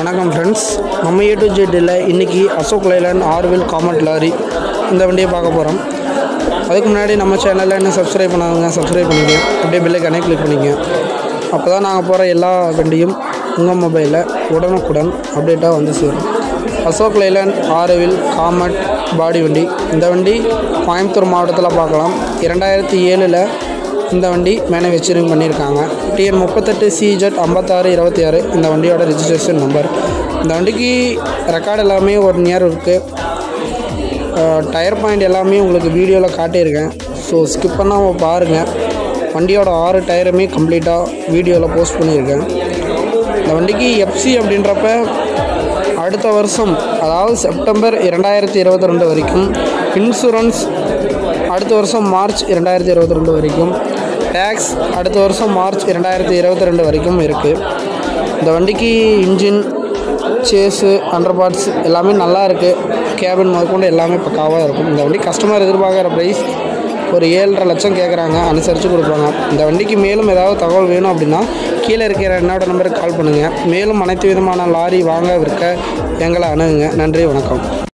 வணக்கம் ஃப்ரெண்ட்ஸ் நம்ம ஏ டு ஜெட்டில் இன்றைக்கி அசோக் லைலாண்ட் ஆர்வில் காமெட் லாரி இந்த வண்டியை பார்க்க போகிறோம் அதுக்கு முன்னாடி நம்ம சேனலில் இன்னும் சப்ஸ்கிரைப் பண்ணாதுங்க சப்ஸ்கிரைப் பண்ணிக்கங்க அப்படியே பெல்லைக்கானே கிளிக் பண்ணிக்கங்க அப்போ தான் நாங்கள் போகிற எல்லா வண்டியும் உங்கள் மொபைலில் உடனுக்குடன் அப்டேட்டாக வந்து சேரும் அசோக் லைலாண்ட் ஆர்வில் காமெட் பாடி வண்டி இந்த வண்டி கோயம்புத்தூர் மாவட்டத்தில் பார்க்கலாம் இரண்டாயிரத்தி ஏழில் இந்த வண்டி மேனுஃபேக்சரிங் பண்ணியிருக்காங்க டிஎன் முப்பத்தெட்டு சிஜெட் ஐம்பத்தாறு இருபத்தி ஆறு இந்த வண்டியோட ரிஜிஸ்ட்ரேஷன் நம்பர் இந்த வண்டிக்கு ரெக்கார்டு எல்லாமே ஒரு நியர் இருக்குது டயர் பாயிண்ட் எல்லாமே உங்களுக்கு வீடியோவில் காட்டியிருக்கேன் ஸோ ஸ்கிப் பண்ணாமல் பாருங்கள் வண்டியோட ஆறு டயருமே கம்ப்ளீட்டாக வீடியோவில் போஸ்ட் பண்ணியிருக்கேன் இந்த வண்டிக்கு எஃப்சி அப்படின்றப்ப அடுத்த வருஷம் அதாவது செப்டம்பர் இரண்டாயிரத்தி இருபத்தி ரெண்டு வரைக்கும் இன்சூரன்ஸ் அடுத்த வருஷம் மார்ச் இரண்டாயிரத்தி இருபத்தி ரெண்டு வரைக்கும் டேக்ஸ் அடுத்த வருஷம் மார்ச் இரண்டாயிரத்தி இருபத்தி ரெண்டு வரைக்கும் இருக்குது இந்த வண்டிக்கு இன்ஜின் சேஸு அண்டர் பார்ட்ஸ் எல்லாமே நல்லா இருக்குது கேபின் முதற்கொண்டு எல்லாமே பக்காவாக இருக்கும் இந்த வண்டி கஸ்டமர் எதிர்பார்க்குற ப்ரைஸ் ஒரு ஏழரை லட்சம் கேட்குறாங்க அனுசரித்து கொடுப்பாங்க இந்த வண்டிக்கு மேலும் ஏதாவது தகவல் வேணும் அப்படின்னா கீழே இருக்கிற என்னோட நம்பருக்கு கால் பண்ணுங்கள் மேலும் அனைத்து விதமான லாரி வாங்க விற்க எங்களை அணுகுங்க நன்றி வணக்கம்